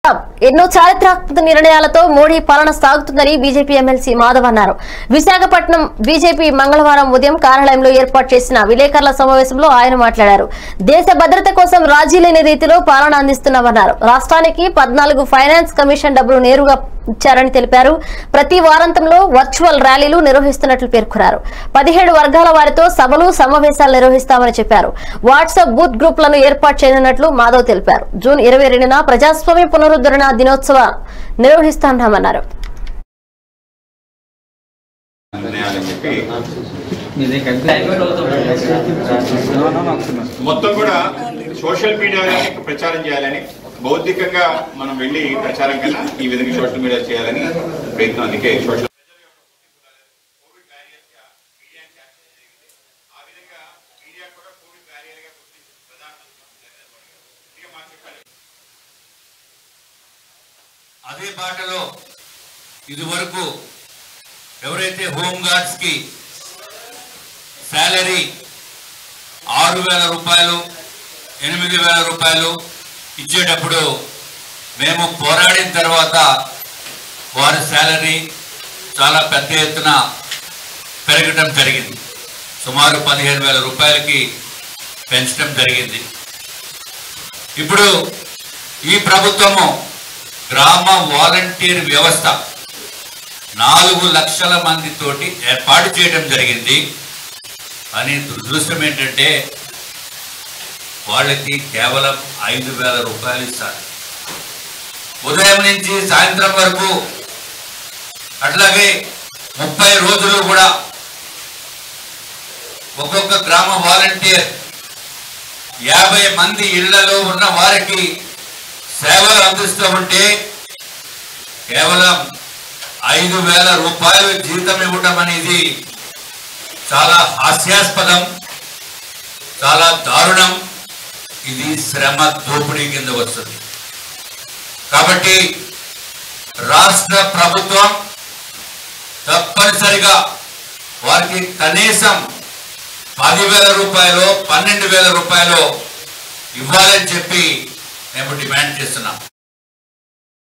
ఎన్నో చారిత్రాత్మక నిర్ణయాలతో మోడీ పాలన సాగుతుందని బీజేపీ ఎమ్మెల్సీ మాధవ్ అన్నారు విశాఖపట్నం బీజేపీ మంగళవారం ఉదయం కార్యాలయంలో ఏర్పాటు చేసిన విలేకరుల సమావేశంలో ఆయన మాట్లాడారు దేశ భద్రత కోసం రాజీ లేని రీతిలో పాలన అందిస్తున్నామన్నారు రాష్ట్రానికి పద్నాలుగు ఫైనాన్స్ కమిషన్ డబ్బులు నేరుగా ఇచ్చారని తెలిపారు ప్రతి వారాంతంలో వర్చువల్ ర్యాలీలు నిర్వహిస్తున్నట్లు పేర్కొన్నారు పదిహేడు వర్గాల వారితో సభలు సమావేశాలు నిర్వహిస్తామని చెప్పారు వాట్సాప్ బూత్ గ్రూపులను ఏర్పాటు చేయనున్నట్లు మాధవ్ తెలిపారు జూన్ ఇరవై రెండున ప్రజాస్వామ్య పునరుద్ధరణ దినోత్సవ నిర్వహిస్తామన్నారు నిర్ణయాలని చెప్పి మీదే మొత్తం కూడా సోషల్ మీడియాలో ప్రచారం చేయాలని బౌద్ధికంగా మనం వెళ్ళి ప్రచారం కన్నా ఈ విధంగా సోషల్ మీడియా చేయాలని ప్రయత్నం అందుకే సోషల్ అదే బాటలో ఇదివరకు ఎవరైతే హోమ్ గార్డ్స్ కి శాలరీ ఆరు వేల రూపాయలు ఎనిమిది వేల రూపాయలు ఇచ్చేటప్పుడు మేము పోరాడిన తర్వాత వారి శాలరీ చాలా పెద్ద ఎత్తున పెరగటం జరిగింది సుమారు పదిహేను వేల రూపాయలకి పెంచడం జరిగింది ఇప్పుడు ఈ ప్రభుత్వము గ్రామ వాలంటీర్ వ్యవస్థ నాలుగు లక్షల మందితోటి ఏర్పాటు చేయడం జరిగింది అని దురదృష్టం ఏంటంటే వాళ్ళకి కేవలం ఐదు వేల రూపాయలు ఇస్తారు ఉదయం నుంచి సాయంత్రం వరకు అట్లాగే ముప్పై రోజులు కూడా ఒక్కొక్క గ్రామ వాలంటీర్ యాభై మంది ఇళ్లలో ఉన్న వారికి సేవలు అందిస్తూ ఉంటే కేవలం ఐదు వేల రూపాయలు జీతం ఇవ్వటం అనేది చాలా హాస్యాస్పదం చాలా దారుణం ఇది శ్రమ దోపిడీ కింద వస్తుంది కాబట్టి రాష్ట్ర ప్రభుత్వం తప్పనిసరిగా వారికి కనీసం పదివేల రూపాయలు పన్నెండు వేల రూపాయలు ఇవ్వాలని చెప్పి మేము డిమాండ్ చేస్తున్నాం